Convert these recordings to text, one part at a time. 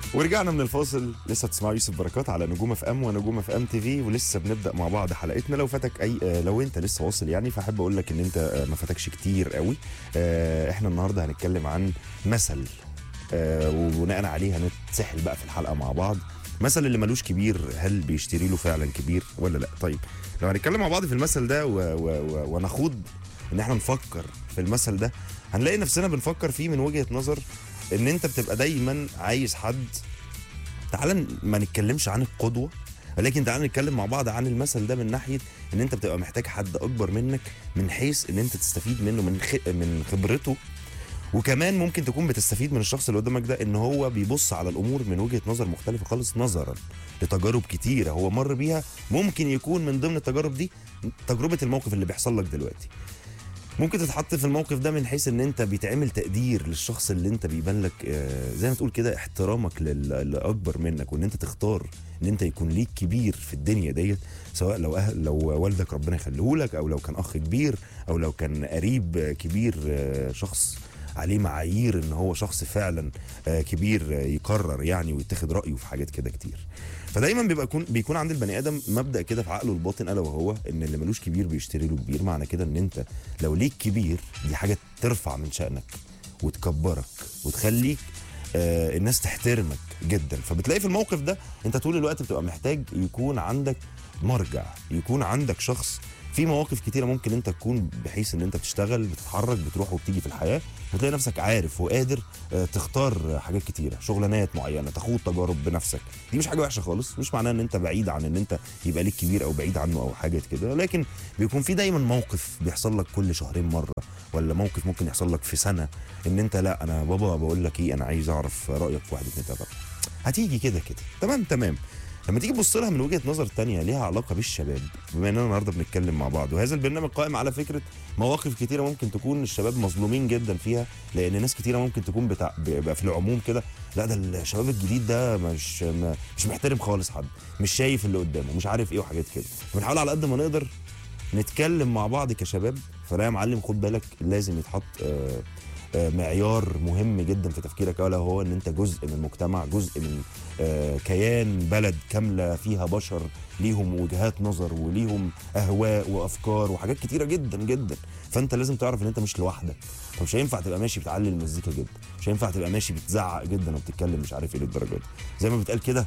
ورجعنا من الفاصل لسه بتسمعوا يوسف بركات على نجوم اف ام ونجوم اف ام تي في ولسه بنبدا مع بعض حلقتنا لو فاتك اي آه، لو انت لسه واصل يعني فاحب اقول لك ان انت آه، ما فاتكش كتير قوي آه، احنا النهارده هنتكلم عن مثل آه، وبناء عليه هنتسحل بقى في الحلقه مع بعض مثل اللي ملوش كبير هل بيشتري له فعلا كبير ولا لا طيب لو هنتكلم مع بعض في المثل ده و و و ونخوض ان احنا نفكر في المثل ده هنلاقي نفسنا بنفكر فيه من وجهه نظر ان انت بتبقى دايما عايز حد تعال ما نتكلمش عن القدوه ولكن تعال نتكلم مع بعض عن المثل ده من ناحيه ان انت بتبقى محتاج حد اكبر منك من حيث ان انت تستفيد منه من خ... من خبرته وكمان ممكن تكون بتستفيد من الشخص اللي قدامك ده ان هو بيبص على الامور من وجهه نظر مختلفه خالص نظرا لتجارب كتيره هو مر بيها ممكن يكون من ضمن التجارب دي تجربه الموقف اللي بيحصل لك دلوقتي ممكن تتحط في الموقف ده من حيث ان انت بيتعمل تقدير للشخص اللي انت بيبان لك آه، زي ما تقول كده احترامك لل- اللي اكبر منك وان انت تختار ان انت يكون ليك كبير في الدنيا ديت سواء لو أهل لو والدك ربنا يخليه لك او لو كان اخ كبير او لو كان قريب آه، كبير آه، شخص عليه معايير ان هو شخص فعلا آه، كبير آه، يقرر يعني ويتخذ رايه في حاجات كده كتير فدايما بيبقى يكون بيكون عند البني ادم مبدا كده في عقله الباطن الا وهو ان اللي ملوش كبير بيشتري له كبير معنى كده ان انت لو ليك كبير دي حاجه ترفع من شانك وتكبرك وتخليك آه الناس تحترمك جدا فبتلاقي في الموقف ده انت طول الوقت بتبقى محتاج يكون عندك مرجع يكون عندك شخص في مواقف كتيره ممكن انت تكون بحيث ان انت بتشتغل بتتحرك بتروح وبتيجي في الحياه وتلاقي نفسك عارف وقادر آه، تختار حاجات كتيره شغلانات معينه تخوض تجارب بنفسك دي مش حاجه وحشه خالص مش معناه ان انت بعيد عن ان انت يبقى ليك كبير او بعيد عنه او حاجه كده لكن بيكون في دايما موقف بيحصل لك كل شهرين مره ولا موقف ممكن يحصل لك في سنه ان انت لا انا بابا بقول لك ايه انا عايز اعرف رايك في واحد اتنين تلاته أربعة. هتيجي كده كده تمام تمام لما تيجي تبص لها من وجهه نظر تانية ليها علاقه بالشباب بما اننا النهارده بنتكلم مع بعض وهذا البرنامج قائم على فكره مواقف كتيره ممكن تكون الشباب مظلومين جدا فيها لان ناس كتيره ممكن تكون بتاع بيبقى في العموم كده لا ده الشباب الجديد ده مش ما- مش محترم خالص حد مش شايف اللي قدامه مش عارف ايه وحاجات كده بنحاول على قد ما نقدر نتكلم مع بعض كشباب فلا يا معلم خد بالك لازم يتحط آه، آه، معيار مهم جدا في تفكيرك الا هو ان انت جزء من مجتمع جزء من آه، كيان بلد كامله فيها بشر ليهم وجهات نظر وليهم اهواء وافكار وحاجات كتيره جدا جدا فانت لازم تعرف ان انت مش لوحدك فمش هينفع تبقى ماشي بتعلي المزيكا جدا مش هينفع تبقى ماشي بتزعق جدا وبتتكلم مش عارف ايه للدرجه دي زي ما بتقال كده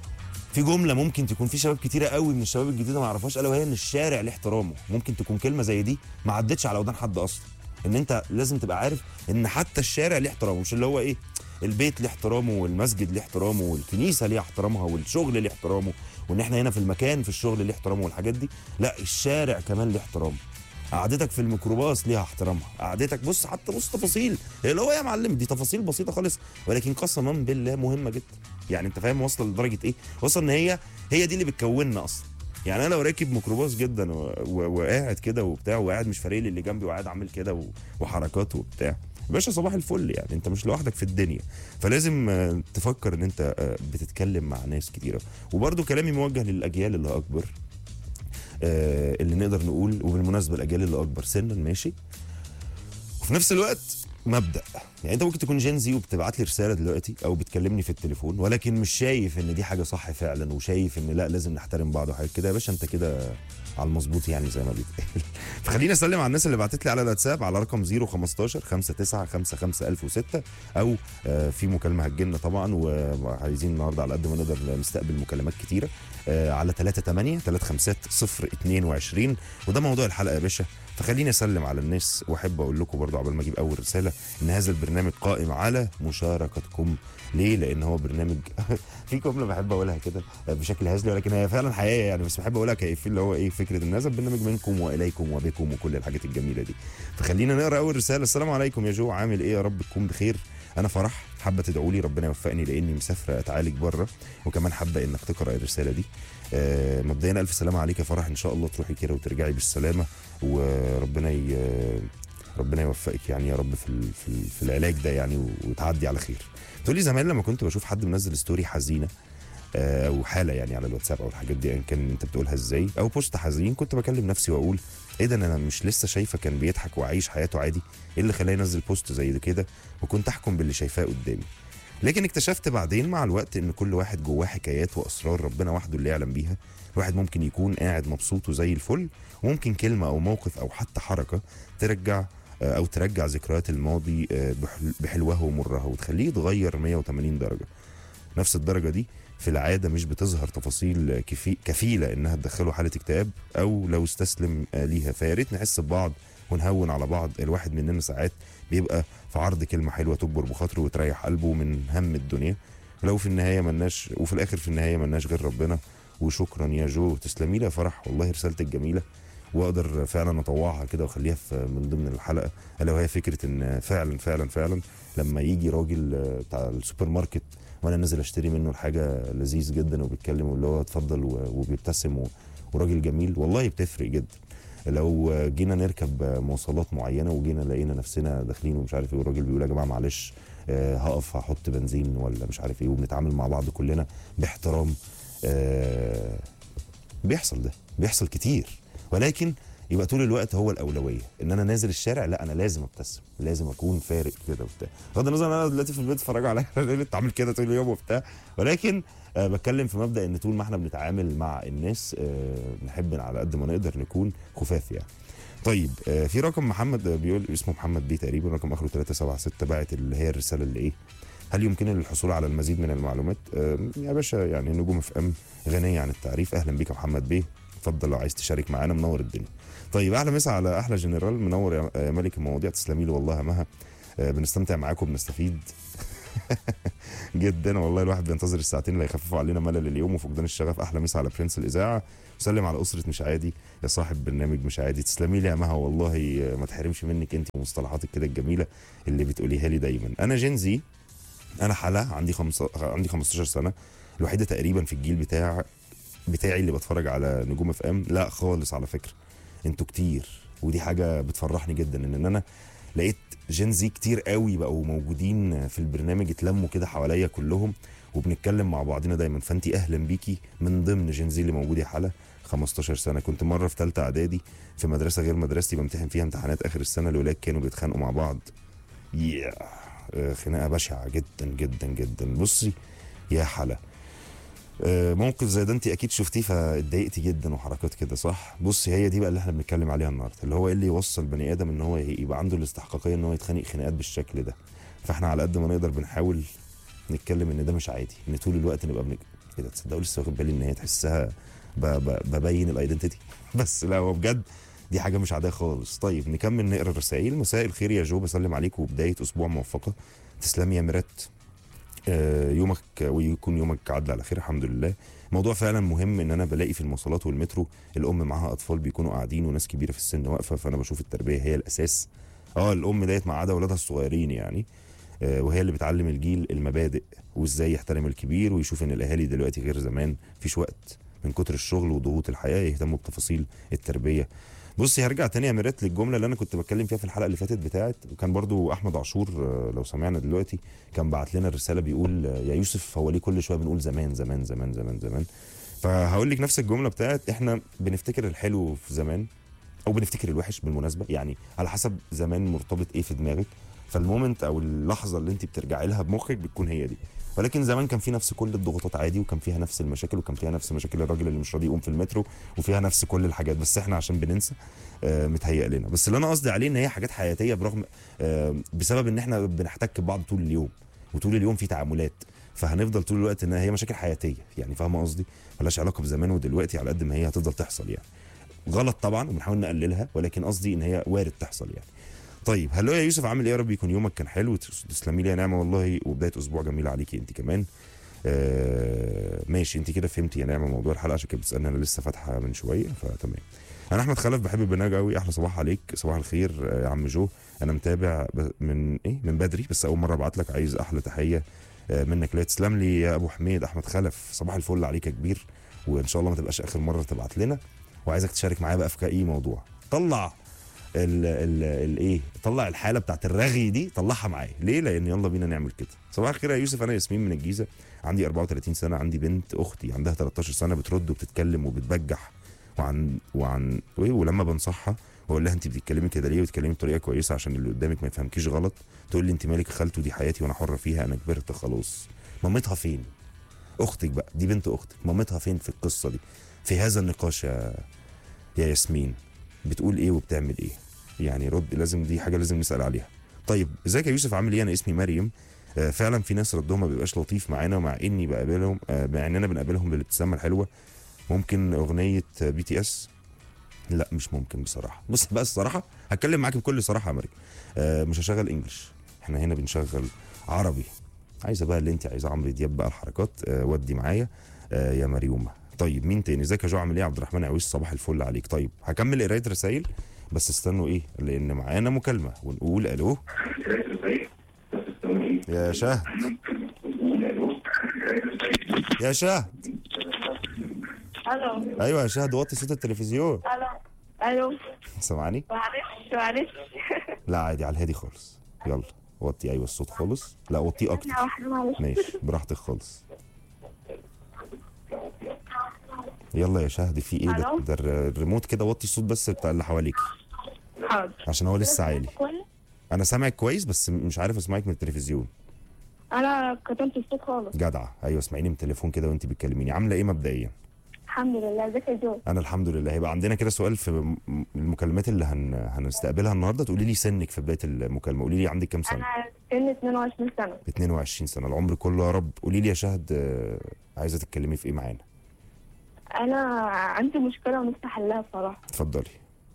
في جمله ممكن تكون في شباب كتيره قوي من الشباب الجديده ما يعرفهاش الا وهي ان الشارع له احترامه ممكن تكون كلمه زي دي ما عدتش على ودان حد اصلا ان انت لازم تبقى عارف ان حتى الشارع ليه احترامه مش اللي هو ايه البيت ليه احترامه والمسجد ليه احترامه والكنيسه ليه احترامها والشغل ليه احترامه وان احنا هنا في المكان في الشغل ليه احترامه والحاجات دي لا الشارع كمان ليه احترامه قعدتك في الميكروباص ليها احترامها قعدتك بص حتى بص تفاصيل اللي هو يا معلم دي تفاصيل بسيطه خالص ولكن قسما بالله مهمه جدا يعني انت فاهم واصله لدرجه ايه واصله ان هي هي دي اللي بتكوننا اصلا يعني انا لو راكب ميكروباص جدا و- و- وقاعد كده وبتاع وقاعد مش فارق لي اللي جنبي وقاعد عامل كده و- وحركات وبتاع باشا صباح الفل يعني انت مش لوحدك في الدنيا فلازم آه، تفكر ان انت آه، بتتكلم مع ناس كتيره وبرده كلامي موجه للاجيال اللي اكبر آه، اللي نقدر نقول وبالمناسبه الاجيال اللي اكبر سنا ماشي وفي نفس الوقت مبدا يعني انت ممكن تكون جينزي وبتبعت لي رساله دلوقتي او بتكلمني في التليفون ولكن مش شايف ان دي حاجه صح فعلا وشايف ان لا لازم نحترم بعض وحاجات كده يا باشا انت كده على المظبوط يعني زي ما بيتقال فخليني اسلم على الناس اللي بعتت لي على الواتساب على رقم 015 59 55 1006 او آه، في مكالمه هتجيلنا طبعا وعايزين النهارده على قد ما نقدر نستقبل مكالمات كتيره آه، على 38 35 022 وده موضوع الحلقه يا باشا فخليني اسلم على الناس واحب اقول لكم برضو قبل ما اجيب اول رساله ان هذا البرنامج قائم على مشاركتكم ليه لان هو برنامج في جمله بحب اقولها كده بشكل هزلي ولكن هي فعلا حقيقيه يعني بس بحب اقولها كيف اللي هو ايه فكره ان هذا البرنامج منكم واليكم وبكم وكل الحاجات الجميله دي فخلينا نقرا اول رساله السلام عليكم يا جو عامل ايه يا رب تكون بخير انا فرح حابه تدعوا لي ربنا يوفقني لاني مسافره اتعالج بره وكمان حابه انك تقرا الرساله دي آه، مبدئيا الف سلامه عليك يا فرح ان شاء الله تروحي كده وترجعي بالسلامه وربنا ي... ربنا يوفقك يعني يا رب في ال- في, ال- في العلاج ده يعني وتعدي على خير تقولي زمان لما كنت بشوف حد منزل ستوري حزينه آه، او حاله يعني على الواتساب او الحاجات دي ان كان انت بتقولها ازاي او بوست حزين كنت بكلم نفسي واقول ايه ده انا مش لسه شايفه كان بيضحك وعايش حياته عادي ايه اللي خلاه ينزل بوست زي ده كده وكنت احكم باللي شايفاه قدامي لكن اكتشفت بعدين مع الوقت ان كل واحد جواه حكايات واسرار ربنا وحده اللي يعلم بيها الواحد ممكن يكون قاعد مبسوط وزي الفل وممكن كلمه او موقف او حتى حركه ترجع آه، او ترجع ذكريات الماضي آه، بحل- بحلوها ومرها وتخليه يتغير 180 درجه نفس الدرجه دي في العاده مش بتظهر تفاصيل كفي كفيله انها تدخله حاله اكتئاب او لو استسلم آه، ليها فيا ريت نحس ببعض ونهون على بعض الواحد مننا ساعات بيبقى في عرض كلمه حلوه تكبر بخاطره وتريح قلبه من هم الدنيا ولو في النهايه ملناش وفي الاخر في النهايه ملناش غير ربنا وشكرا يا جو تسلمي لي يا فرح والله رسالتك جميله واقدر فعلا اطوعها كده واخليها في من ضمن الحلقه الا وهي فكره ان فعلا فعلا فعلا لما يجي راجل آه، بتاع السوبر ماركت وانا نازل اشتري منه الحاجه لذيذ جدا وبيتكلم واللي هو اتفضل و- وبيبتسم و- وراجل جميل والله بتفرق جدا لو جينا نركب مواصلات معينه وجينا لقينا نفسنا داخلين ومش عارف ايه والراجل بيقول يا جماعه معلش آه، هقف هحط بنزين ولا مش عارف ايه وبنتعامل مع بعض كلنا باحترام آه، بيحصل ده بيحصل كتير ولكن يبقى طول الوقت هو الاولويه ان انا نازل الشارع لا انا لازم ابتسم لازم اكون فارق كده وبتاع بغض النظر ان انا دلوقتي في البيت اتفرج عليا انت عامل كده طول اليوم وبتاع ولكن آه بتكلم في مبدا ان طول ما احنا بنتعامل مع الناس آه نحب على قد ما نقدر نكون خفاف يعني طيب آه في رقم محمد آه، بيقول اسمه محمد بيه تقريبا رقم اخره 376 باعت اللي هي الرساله اللي ايه هل يمكنني الحصول على المزيد من المعلومات آه يا باشا يعني نجوم اف ام غنيه عن التعريف اهلا بيك يا محمد بيه اتفضل لو عايز تشارك معانا منور الدنيا طيب احلى مسا على احلى جنرال منور يا يا ملك المواضيع تسلمي لي والله يا مها آه، بنستمتع معاكم بنستفيد جدا والله الواحد بينتظر الساعتين اللي هيخففوا علينا ملل اليوم وفقدان الشغف احلى مسا على برنس الاذاعه وسلم على اسره مش عادي يا صاحب برنامج مش عادي تسلمي لي يا مها والله آه، ما تحرمش منك انت ومصطلحاتك كده الجميله اللي بتقوليها لي دايما انا جينزي انا حلا عندي خمس... عندي 15 سنه الوحيده تقريبا في الجيل بتاع بتاعي اللي بتفرج على نجوم اف ام لا خالص على فكره انتوا كتير ودي حاجه بتفرحني جدا ان انا لقيت جينزي كتير قوي بقوا موجودين في البرنامج اتلموا كده حواليا كلهم وبنتكلم مع بعضنا دايما فانت اهلا بيكي من ضمن جينزي اللي موجود يا حلا 15 سنه كنت مره في ثالثه اعدادي في مدرسه غير مدرستي بمتحن فيها امتحانات اخر السنه الولاد كانوا بيتخانقوا مع بعض ياه آه، خناقه بشعه جدا جدا جدا بصي يا حلا آه، موقف زي ده انت اكيد شفتيه فاتضايقتي جدا وحركات كده صح بصي هي دي بقى اللي احنا بنتكلم عليها النهارده اللي هو ايه اللي يوصل بني ادم ان هو يبقى عنده الاستحقاقيه ان هو يتخانق خناقات بالشكل ده فاحنا على قد ما نقدر بنحاول نتكلم ان ده مش عادي ان طول الوقت نبقى بنك... ايه ده تصدقوا لسه واخد بالي ان هي تحسها ب... ب... ببين الايدنتيتي بس لا هو بجد دي حاجه مش عاديه خالص طيب نكمل نقرا الرسائل مساء الخير يا جو بسلم عليك وبدايه اسبوع موفقه تسلمي يا ميرات آه، يومك ويكون يومك عدى على خير الحمد لله موضوع فعلا مهم ان انا بلاقي في المواصلات والمترو الام معاها اطفال بيكونوا قاعدين وناس كبيره في السن واقفه فانا بشوف التربيه هي الاساس اه الام ديت مقعده اولادها الصغيرين يعني آه، وهي اللي بتعلم الجيل المبادئ وازاي يحترم الكبير ويشوف ان الاهالي دلوقتي غير زمان مفيش وقت من كتر الشغل وضغوط الحياه يهتموا بتفاصيل التربيه بصي هرجع تاني يا ميرات للجمله اللي انا كنت بتكلم فيها في الحلقه اللي فاتت بتاعت وكان برضو احمد عاشور آه، لو سمعنا دلوقتي كان بعت لنا الرساله بيقول آه، يا يوسف هو ليه كل شويه بنقول زمان زمان زمان زمان زمان فهقول لك نفس الجمله بتاعت احنا بنفتكر الحلو في زمان او بنفتكر الوحش بالمناسبه يعني على حسب زمان مرتبط ايه في دماغك فالمومنت او اللحظه اللي انت بترجعي لها بمخك بتكون هي دي ولكن زمان كان في نفس كل الضغوطات عادي وكان فيها نفس المشاكل وكان فيها نفس مشاكل الراجل اللي مش راضي يقوم في المترو وفيها نفس كل الحاجات بس احنا عشان بننسى آه متهيأ لنا بس اللي انا قصدي عليه ان هي حاجات حياتيه برغم آه بسبب ان احنا بنحتك ببعض طول اليوم وطول اليوم في تعاملات فهنفضل طول الوقت ان هي مشاكل حياتيه يعني فاهمه قصدي ملهاش علاقه بزمان ودلوقتي على قد ما هي هتفضل تحصل يعني غلط طبعا وبنحاول نقللها ولكن قصدي ان هي وارد تحصل يعني طيب هلو يا يوسف عامل ايه يا رب يكون يومك كان حلو تسلمي لي يا نعمه والله وبدايه اسبوع جميل عليكي انت كمان آه ماشي انت كده فهمتي يا نعمه موضوع الحلقه عشان كده بتسالني انا لسه فاتحه من شويه فتمام انا احمد خلف بحب البرنامج قوي احلى صباح عليك صباح الخير آه، يا عم جو انا متابع ب- من ايه من بدري بس اول مره ابعت لك عايز احلى تحيه آه، منك لا تسلم لي يا ابو حميد احمد خلف صباح الفل عليك يا كبير وان شاء الله ما تبقاش اخر مره تبعت لنا وعايزك تشارك معايا بقى في اي موضوع طلع ال ال الايه طلع الحاله بتاعت الرغي دي طلعها معايا ليه لان يلا بينا نعمل كده صباح الخير يا يوسف انا ياسمين من الجيزه عندي 34 سنه عندي بنت اختي عندها 13 سنه بترد وبتتكلم وبتبجح وعن وعن وإيه؟ ولما بنصحها واقول لها انت بتتكلمي كده ليه وتتكلمي بطريقه كويسه عشان اللي قدامك ما يفهمكيش غلط تقول لي انت مالك يا خالته دي حياتي وانا حره فيها انا كبرت خلاص مامتها فين اختك بقى دي بنت اختك مامتها فين في القصه دي في هذا النقاش يا يا ياسمين بتقول ايه وبتعمل ايه يعني رد لازم دي حاجه لازم نسال عليها طيب ازيك يا يوسف عامل ايه انا اسمي مريم آه، فعلا في ناس ردهم ما بيبقاش لطيف معانا ومع اني بقابلهم آه، مع اننا بنقابلهم بالابتسامه الحلوه ممكن اغنيه بي تي اس لا مش ممكن بصراحه بص بقى الصراحه هتكلم معاك بكل صراحه يا مريم آه، مش هشغل انجلش احنا هنا بنشغل عربي عايزه بقى اللي انت عايزاه عمرو دياب بقى الحركات آه، ودي معايا آه، يا مريومه طيب مين تاني ازيك يا جو عامل ايه عبد الرحمن عويس صباح الفل عليك طيب هكمل قرايه رسائل بس استنوا ايه لان معانا مكالمه ونقول الو يا شهد يا شهد الو ايوه يا شهد وطي صوت التلفزيون الو الو سامعني معلش معلش لا عادي على الهادي خالص يلا وطي ايوه الصوت خالص لا وطيه اكتر ثانية واحدة معلش ماشي براحتك خالص يلا يا شهد في ايه ده, ألو؟ ده الر- الريموت كده وطي الصوت بس بتاع اللي حواليك حاضر عشان هو لسه عالي كويس انا سامعك كويس بس مش عارف اسمعك من التلفزيون انا كتمت الصوت خالص جدعه ايوه اسمعيني من التليفون كده وانت بتكلميني عامله ايه مبدئيا الحمد لله ازيك يا جو انا الحمد لله هيبقى عندنا كده سؤال في م- م- المكالمات اللي هن... هنستقبلها النهارده تقولي لي سنك في بدايه المكالمه قولي لي عندك كام سنه انا سن 22 سنة 22 سنه العمر كله يا رب قولي لي يا شهد آه، عايزه تتكلمي في ايه معانا انا عندي مشكلة ونفسي احلها بصراحة اتفضلي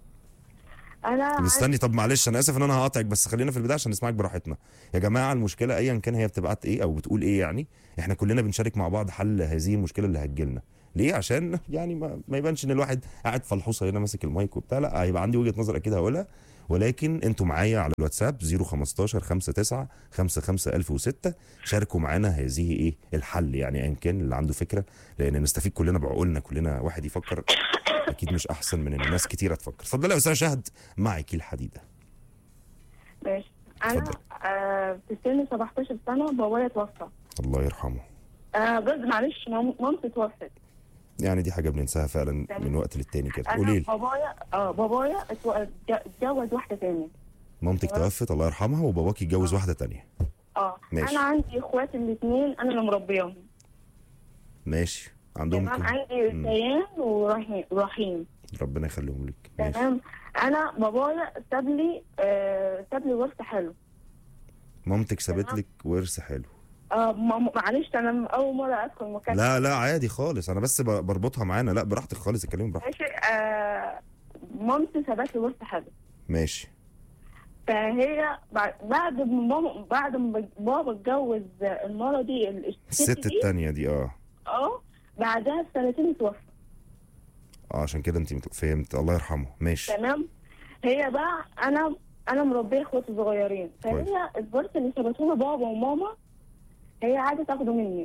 انا طب استني طب معلش انا اسف ان انا هقاطعك بس خلينا في البدايه عشان نسمعك براحتنا يا جماعه المشكله ايا كان هي بتبعت ايه او بتقول ايه يعني احنا كلنا بنشارك مع بعض حل هذه المشكله اللي هتجيلنا ليه عشان يعني ما, ما يبانش ان الواحد قاعد فلحوصه هنا ماسك المايك وبتاع لا هيبقى عندي وجهه نظر اكيد هقولها ولكن انتوا معايا على الواتساب 015 59 55006 شاركوا معانا هذه ايه الحل يعني ايا كان اللي عنده فكره لان نستفيد كلنا بعقولنا كلنا واحد يفكر اكيد مش احسن من ان الناس كتيره تفكر اتفضلي يا استاذه شهد معك الحديده ماشي انا اتفضل. آه في سن 17 سنة بابايا توفى الله يرحمه آه بس معلش مام- مامتي توفت يعني دي حاجه بننساها فعلا من وقت للتاني كده قولي انا لي بابايا اه بابايا اتو- اتج- اتجوز واحده تاني مامتك توفت الله يرحمها وباباك يتجوز واحده تانية اه ماشي. انا عندي اخواتي الاثنين انا اللي مربياهم ماشي عندهم تمام كم عندي مم. سيان ورحيم رحيم ربنا يخليهم لك ماشي تمام انا بابايا ساب لي آه ساب لي ورث حلو مامتك سابت تمام. لك ورث حلو آه ما- معلش انا اول مره ادخل مكان لا لا عادي خالص انا بس ب- بربطها معانا لا براحتك خالص اتكلمي براحتك ماشي آه مامتي سابت لي ورث حلو ماشي فهي بعد بعد ما ماما بعد ما بابا اتجوز المره دي الست دي التانية دي اه اه بعدها بسنتين اتوفى اه عشان كده انت مت- فهمت الله يرحمه ماشي تمام هي بقى انا انا مربيه اخواتي صغيرين كويس. فهي الورث اللي سابته لي بابا وماما هي عايزه تاخده مني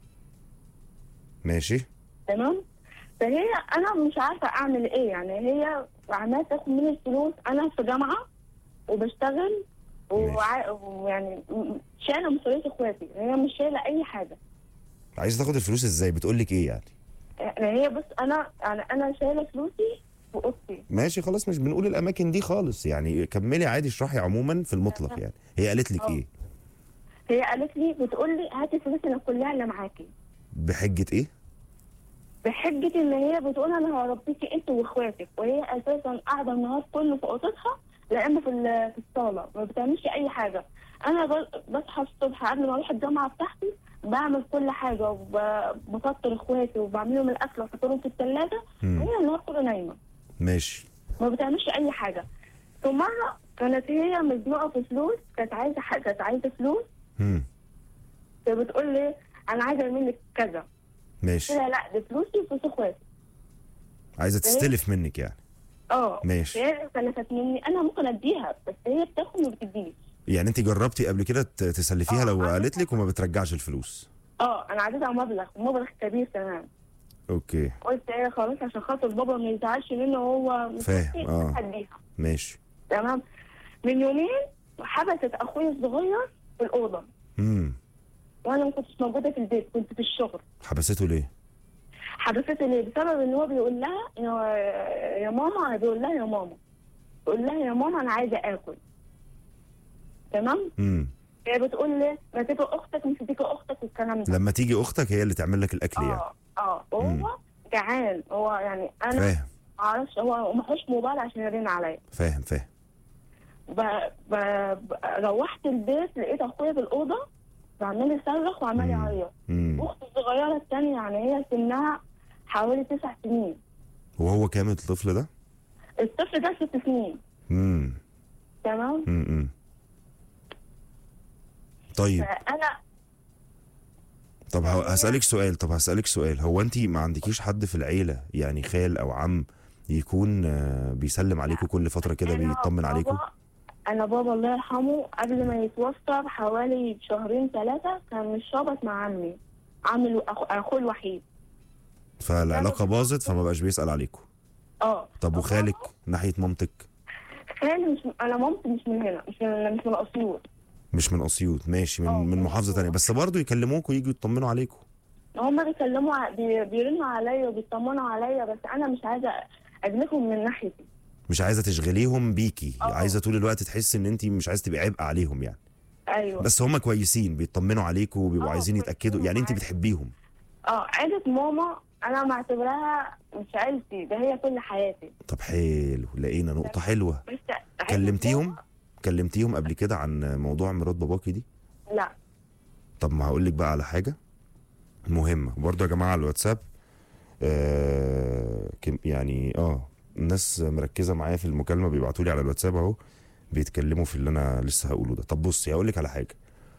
ماشي تمام فهي انا مش عارفه اعمل ايه يعني هي عماله تاخد مني الفلوس انا في جامعه وبشتغل وع- ويعني م- شايله مسؤوليه اخواتي هي مش شايله اي حاجه عايزه تاخد الفلوس ازاي بتقول لك ايه يعني يعني هي بس انا يعني انا شايله فلوسي في اوضتي ماشي خلاص مش بنقول الاماكن دي خالص يعني كملي عادي اشرحي عموما في المطلق يعني هي قالت لك اه. ايه هي قالت لي بتقول لي هاتي فلوسنا كلها اللي معاكي بحجه ايه بحجة ان هي بتقول انا هربيكي انت واخواتك وهي اساسا قاعدة النهار كله في اوضتها لا اما في ال- في الصالة ما بتعملش اي حاجة انا ب- بصحى الصبح قبل ما اروح الجامعة بتاعتي بعمل كل حاجة وبفطر اخواتي وبعمل لهم الاكل واحط لهم في الثلاجة مم. وهي النهار كله نايمة ماشي ما بتعملش اي حاجة فمرة كانت هي مزنوقة في فلوس كانت عايزة حاجة كانت عايزة فلوس مم. فبتقول لي انا عايزة منك كذا قلت ماشي لها لا دي فلوسي وفلوس اخواتي عايزه تستلف منك يعني اه ماشي. هي سلفت مني انا ممكن اديها بس هي بتاخد وما بتدينيش يعني انت جربتي قبل كده ت- تسلفيها اه، لو عملت قالت لك وما بترجعش الفلوس اه انا عايزها مبلغ مبلغ كبير كمان اوكي قلت ايه خلاص عشان خاطر بابا ما يزعلش منه هو مش فاهم، عارف اه. إيه، هديها ماشي تمام من يومين حبست اخويا الصغير في الاوضه امم وانا ما كنتش موجوده في البيت كنت في الشغل حبسته ليه حبسته ليه بسبب ان هو بيقول لها يا, يا ماما بيقول لها يا ماما تقول لها يا ماما انا عايزه اكل تمام امم هي بتقول لي ما تيجي اختك مش تيجي اختك والكلام ده لما تيجي اختك هي اللي تعمل لك الاكل يعني اه اه مم. هو جعان هو يعني انا فاهم معرفش هو معهوش موبايل عشان يرن عليا فاهم فاهم ب... ب... ب... روحت البيت لقيت اخويا في الاوضه عمال يصرخ وعمال مم. يعيط امم اختي الصغيره الثانيه يعني هي سنها حوالي تسع سنين وهو كام الطفل ده؟ الطفل ده ست سنين امم تمام امم طيب فانا طب ه- هسألك سؤال طب هسألك سؤال هو انت ما عندكيش حد في العيلة يعني خال او عم يكون آه، بيسلم عليكم كل فترة كده أنا بيطمن بابا- عليكم انا بابا الله يرحمه قبل ما يتوفى بحوالي شهرين ثلاثه كان متشابط مع عمي عمي الو- أخو- اخوه الوحيد فالعلاقة باظت فما بقاش بيسأل عليكم اه طب وخالك ناحية مامتك خالي مش انا مامتي مش من هنا مش من مش من اسيوط مش من اسيوط ماشي من آه، من من محافظة أسيوط. تانية بس برضه يكلموكوا يجوا يطمنوا عليكم هما بيكلموا ع- بي- بيرنوا عليا وبيطمنوا عليا بس انا مش عايزه اجلكم من ناحيتي مش عايزة تشغليهم بيكي آه. عايزة طول الوقت تحس ان انت مش عايزة تبقي عبء عليهم يعني ايوه بس هم كويسين بيطمنوا عليكم وبيبقوا آه، عايزين كويسين يتأكدوا يعني انت ومعاك. بتحبيهم اه عيلة ماما انا معتبراها مش عيلتي ده هي كل حياتي طب حلو لقينا نقطة حلوة بس عيلة كلمتيهم ماما- كلمتيهم قبل كده عن موضوع مرات باباكي دي لا طب ما هقول لك بقى على حاجه مهمه برضو يا جماعه على الواتساب آه كم- يعني اه الناس مركزه معايا في المكالمه بيبعتوا لي على الواتساب اهو بيتكلموا في اللي انا لسه هقوله ده طب بصي هقول لك على حاجه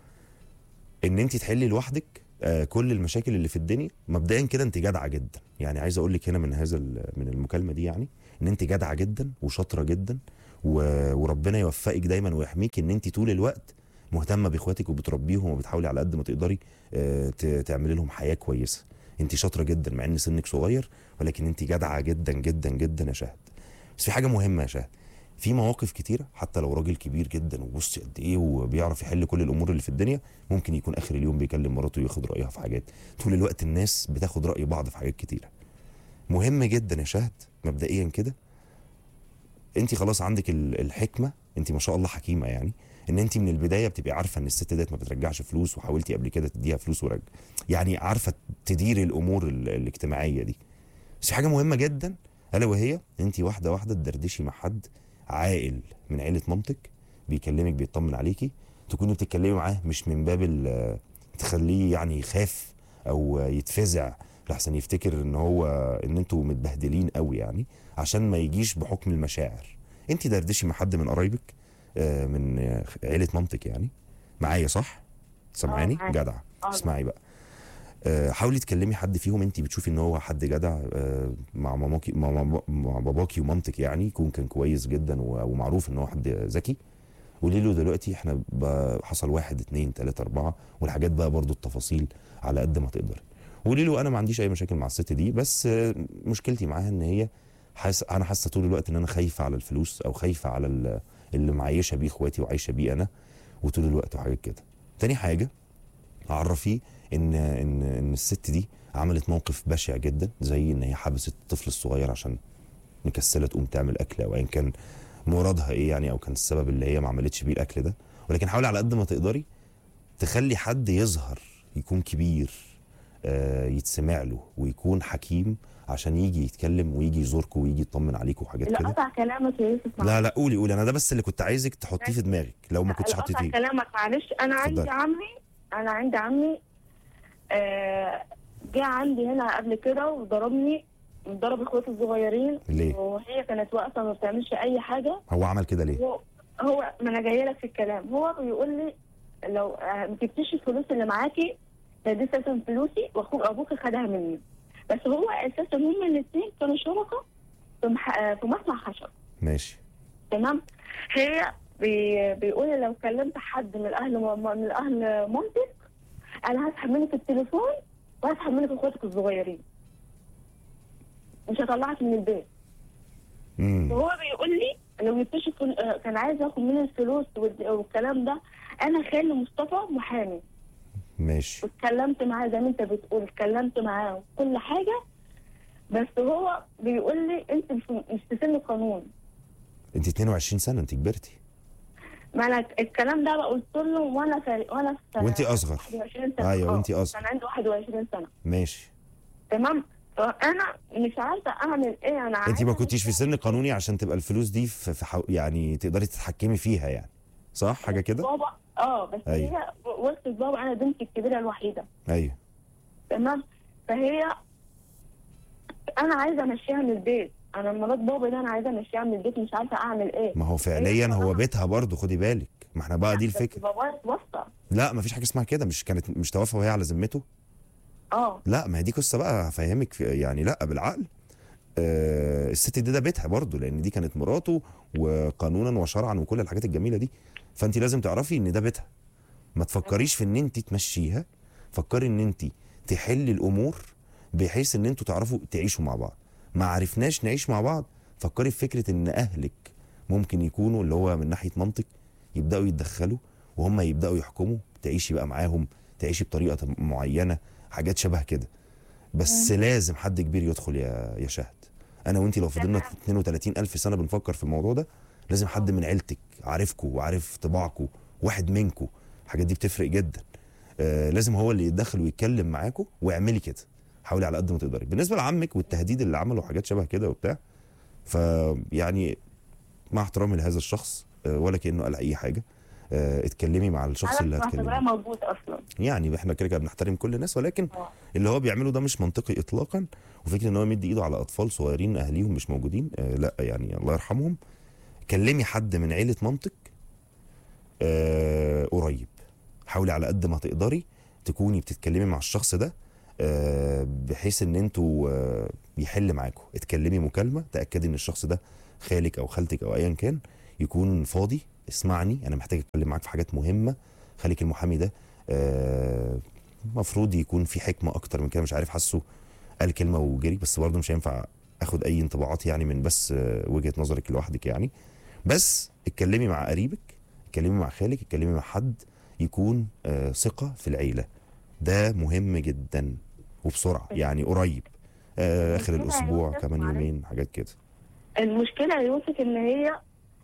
ان انت تحلي لوحدك آه كل المشاكل اللي في الدنيا مبدئيا كده انت جدعه جدا يعني عايز اقول لك هنا من هذا ال- من المكالمه دي يعني ان انت جدعه جدا وشاطره جدا و- وربنا يوفقك دايما ويحميك ان انت طول الوقت مهتمه باخواتك وبتربيهم وبتحاولي على قد ما تقدري آه، ت- تعملي لهم حياه كويسه انت شاطره جدا مع ان سنك صغير ولكن انت جدعه جدا جدا جدا يا شهد بس في حاجه مهمه يا شهد في مواقف كتيره حتى لو راجل كبير جدا وبصي قد ايه وبيعرف يحل كل الامور اللي في الدنيا ممكن يكون اخر اليوم بيكلم مراته وياخد رايها في حاجات طول الوقت الناس بتاخد راي بعض في حاجات كتيره مهم جدا يا شهد مبدئيا كده انت خلاص عندك ال- الحكمه انت ما شاء الله حكيمه يعني ان انت من البدايه بتبقي عارفه ان الست ديت ما بترجعش فلوس وحاولتي قبل كده تديها فلوس ورج يعني عارفه تديري الامور ال- الاجتماعيه دي بس في حاجه مهمه جدا الا وهي انت واحده واحده تدردشي مع حد عاقل من عيله مامتك بيكلمك بيطمن عليكي تكوني بتتكلمي معاه مش من باب ال- تخليه يعني يخاف او يتفزع لحسن يفتكر ان هو ان انتوا متبهدلين قوي يعني عشان ما يجيش بحكم المشاعر انت دردشي مع حد من قرايبك آه، من آه، عيله مامتك يعني معايا صح سامعاني معاك. جدع آه. اسمعي بقى آه، حاولي تكلمي حد فيهم انت بتشوفي ان هو حد جدع آه، مع ماماكي مع, ماما- مع باباكي ومامتك يعني يكون كان كويس جدا و- ومعروف ان هو حد ذكي قولي له دلوقتي احنا ب- حصل واحد اتنين تلاته اربعه والحاجات بقى برضو التفاصيل على قد ما تقدري قولي له انا ما عنديش اي مشاكل مع الست دي بس آه، مشكلتي معاها ان هي حاس انا حاسه طول الوقت ان انا خايفه على الفلوس او خايفه على ال- اللي معيشه بيه اخواتي وعايشه بيه انا وطول الوقت وحاجات كده تاني حاجه عرفيه ان ان ان الست دي عملت موقف بشع جدا زي ان هي حبست الطفل الصغير عشان مكسله تقوم تعمل اكل او ايا كان مرادها ايه يعني او كان السبب اللي هي ما عملتش بيه الاكل ده ولكن حاولي على قد ما تقدري تخلي حد يظهر يكون كبير آه، يتسمع له ويكون حكيم عشان يجي يتكلم ويجي يزوركم ويجي يطمن عليكم وحاجات لا كده قطع كلامك يا يوسف لا لا قولي قولي انا ده بس اللي كنت عايزك تحطيه في دماغك لو ما كنتش لا، قطع حطيتيه كلامك معلش انا عندي اتفضلي. عمي انا عندي عمي آه جه عندي هنا قبل كده وضربني ضرب اخواتي الصغيرين ليه؟ وهي كانت واقفه ما بتعملش اي حاجه هو عمل كده ليه هو هو ما انا جايه لك في الكلام هو بيقول لي لو آه، ما جبتيش الفلوس اللي معاكي ده دي اساسا فلوسي واخوك ابوك خدها مني بس هو اساسا هما الاثنين كانوا شركاء في, مح... آه، في مصنع خشب ماشي تمام هي بي... بيقول لي لو كلمت حد من اهل م... من اهل مامتك انا هسحب منك التليفون وهسحب منك اخواتك الصغيرين مش هطلعك من البيت امم وهو بيقول لي لو يكتشف آه، كان عايز ياخد مني الفلوس والد- والكلام ده انا خالي مصطفى محامي ماشي واتكلمت معاه زي ما انت بتقول اتكلمت معاه كل حاجه بس هو بيقول لي انت مش مش في سن القانون انت 22 سنه انت كبرتي ما انا الكلام ده بقى قلت له وانا في وانا في وانت اصغر 21 سنه ايوه آه، وانت اصغر كان عندي 21 سنه ماشي تمام فانا مش عارفه اعمل ايه انا انت ما عايزة كنتيش في سن قانوني عشان تبقى الفلوس دي في, في حو... يعني تقدري تتحكمي فيها يعني صح حاجه كده بابا اه بس أيوة. هي وسط بابا انا بنتي الكبيره الوحيده ايوه تمام فهي انا عايزه امشيها من البيت انا مرات بابا ده انا عايزه امشيها من البيت مش عارفه اعمل ايه ما هو فعليا هو بيتها برضه خدي بالك ما احنا بقى دي بس الفكره بابا اتوفى لا ما فيش حاجه اسمها كده مش كانت مش توفى وهي على ذمته اه لا ما هي دي قصه بقى هفهمك في- يعني لا بالعقل آه الست دي ده بيتها برضه لان دي كانت مراته وقانونا وشرعا وكل الحاجات الجميله دي فانت لازم تعرفي ان ده بيتها ما تفكريش في ان انت تمشيها فكري ان انت تحلي الامور بحيث ان انتوا تعرفوا تعيشوا مع بعض ما عرفناش نعيش مع بعض فكري في فكره ان اهلك ممكن يكونوا اللي هو من ناحيه منطق يبداوا يتدخلوا وهم يبداوا يحكموا تعيشي بقى معاهم تعيشي بطريقه معينه حاجات شبه كده بس لازم حد كبير يدخل يا يا شهد انا وانت لو فضلنا 32 الف سنه بنفكر في الموضوع ده لازم حد من عيلتك عارفكم وعارف طباعكم واحد منكم الحاجات دي بتفرق جدا آه لازم هو اللي يتدخل ويتكلم معاكم واعملي كده حاولي على قد ما تقدري بالنسبه لعمك والتهديد اللي عمله حاجات شبه كده وبتاع فيعني مع احترامي لهذا الشخص آه ولا كانه قال اي حاجه آه اتكلمي مع الشخص اللي انا هتكلمي بعتبرها موجود اصلا يعني احنا كده كده بنحترم كل الناس ولكن اه اللي هو بيعمله ده مش منطقي اطلاقا وفكره ان هو يمد ايده على اطفال صغيرين اهاليهم مش موجودين آه لا يعني الله يرحمهم كلمي حد من عيله منطق آه قريب حاولي على قد ما تقدري تكوني بتتكلمي مع الشخص ده آه بحيث ان انتوا آه يحل معاكم اتكلمي مكالمه تاكدي ان الشخص ده خالك او خالتك او ايا كان يكون فاضي اسمعني انا محتاج اتكلم معاك في حاجات مهمه خليك المحامي ده آه المفروض يكون في حكمه اكتر من كده مش عارف حاسه قال كلمه وجري بس برضه مش هينفع اخد اي انطباعات يعني من بس آه، وجهه نظرك لوحدك يعني بس اتكلمي مع قريبك اتكلمي مع خالك اتكلمي مع حد يكون آه، ثقه في العيله ده مهم جدا وبسرعه يعني قريب آه، اخر المشكلة يا الاسبوع يوسف كمان معلش. يومين حاجات كده المشكله يا يوسف ان هي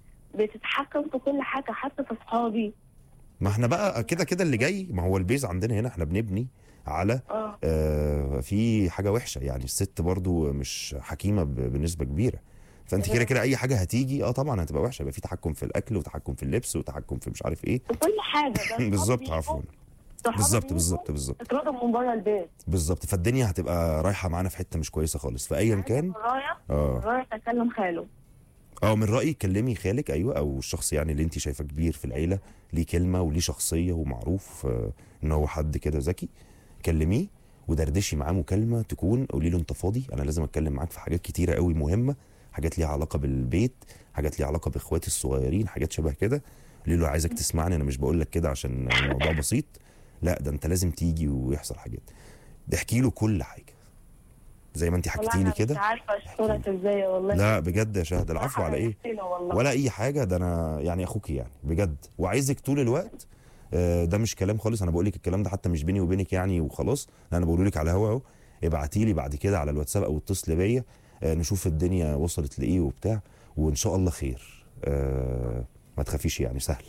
بتتحكم في كل حاجه حتى في اصحابي ما احنا بقى كده كده اللي جاي ما هو البيز عندنا هنا احنا بنبني على اه آه، في حاجه وحشه يعني الست برضو مش حكيمه ب- بنسبه كبيره فانت كده كده اي حاجه هتيجي اه طبعا هتبقى وحشه يبقى في تحكم في الاكل وتحكم في اللبس وتحكم في مش عارف ايه في كل حاجه ده صحابي بالظبط بيجوا- عفوا صحابي بالظبط بيجوا بالظبط بالظبط يطردوا من بره البيت بالظبط فالدنيا هتبقى رايحه معانا في حته مش كويسه خالص فايا كان رايح اه رايح اكلم خاله اه من رايي كلمي خالك ايوه او الشخص يعني اللي انت شايفاه كبير في العيله ليه كلمه وليه شخصيه ومعروف آه ان هو حد كده ذكي كلميه ودردشي معاه مكالمه تكون قولي له انت فاضي انا لازم اتكلم معاك في حاجات كتيره قوي مهمه حاجات ليها علاقه بالبيت حاجات ليها علاقه باخواتي الصغيرين حاجات شبه كده قولي له عايزك تسمعني انا مش بقول لك كده عشان الموضوع بسيط لا ده انت لازم تيجي ويحصل حاجات احكي له كل حاجه زي ما انت والله حكيتي لي أنا مش كده عارفه اشكرك ازاي والله لا بجد يا شهد العفو على ايه حرجتينا والله ولا اي حاجه ده انا يعني اخوكي يعني بجد وعايزك طول الوقت آه، ده مش كلام خالص انا بقول لك الكلام ده حتى مش بيني وبينك يعني وخلاص لا انا بقوله لك على هوا اهو ابعتي لي بعد كده على الواتساب او اتصل بيا آه، نشوف الدنيا وصلت لايه وبتاع وان شاء الله خير آه، ما تخافيش يعني سهل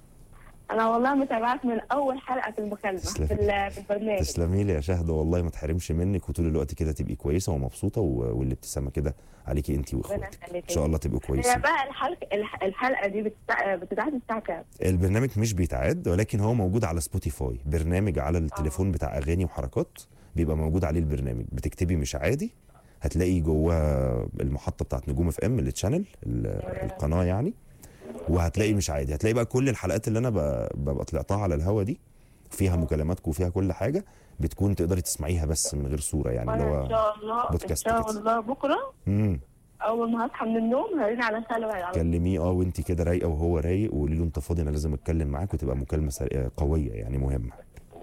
انا والله متابعك من اول حلقه في المكالمه تسلمي. في ال- في البرنامج تسلمي لي يا شهد والله ما تحرمش منك وطول الوقت كده تبقي كويسه ومبسوطه و- والابتسامه كده عليكي انت واخواتك يخليك. ان شاء الله تبقوا هي كويسين بقى الحلقه الح- الحلقه دي بتتع- بتتعاد الساعه كام؟ البرنامج مش بيتعاد ولكن هو موجود على سبوتيفاي برنامج على التليفون بتاع اغاني وحركات بيبقى موجود عليه البرنامج بتكتبي مش عادي هتلاقي جواه المحطه بتاعت نجوم اف ام التشانل ال- القناه يعني وهتلاقي مش عادي هتلاقي بقى كل الحلقات اللي انا ب- ببقى طلعتها على الهوا دي فيها مكالماتكم وفيها كل حاجه بتكون تقدري تسمعيها بس من غير صوره يعني اللي وانا ان هو شاء الله ان بودكاست شاء كده. الله بكره امم اول ما هصحى من النوم هرن على خاله على كلميه اه وانت كده رايقه وهو رايق وقولي له انت فاضي انا لازم اتكلم معاك وتبقى مكالمه سر- قويه يعني مهمه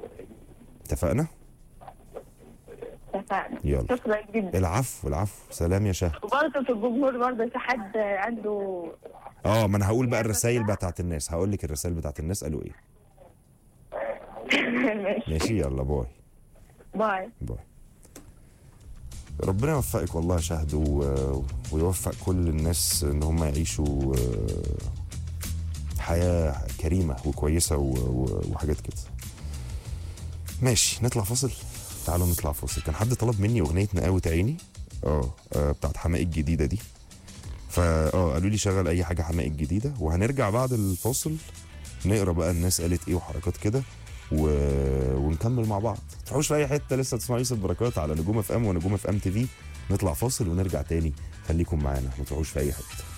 اتفقنا اتفقنا يلا شكرا جدا العفو العفو سلام يا شهد وبرضه في الجمهور برضه في حد عنده اه ما انا هقول بقى الرسائل بتاعت الناس هقول لك الرسائل بتاعت الناس قالوا ايه ماشي ماشي يلا باي باي باي ربنا يوفقك والله يا شهد و... ويوفق كل الناس ان هم يعيشوا آه، حياه كريمه وكويسه و... و... وحاجات كده ماشي نطلع فاصل تعالوا نطلع فاصل كان حد طلب مني اغنيه نقاوة عيني اه آه، بتاعت حماقي الجديده دي فا اه قالوا لي شغل اي حاجه حماقي الجديده وهنرجع بعد الفاصل نقرا بقى الناس قالت ايه وحركات كده و... ونكمل مع بعض ما تروحوش في اي حته لسه تسمعوا يوسف بركات على نجوم اف ام ونجوم اف ام تي في نطلع فاصل ونرجع تاني خليكم معانا ما تروحوش في اي حته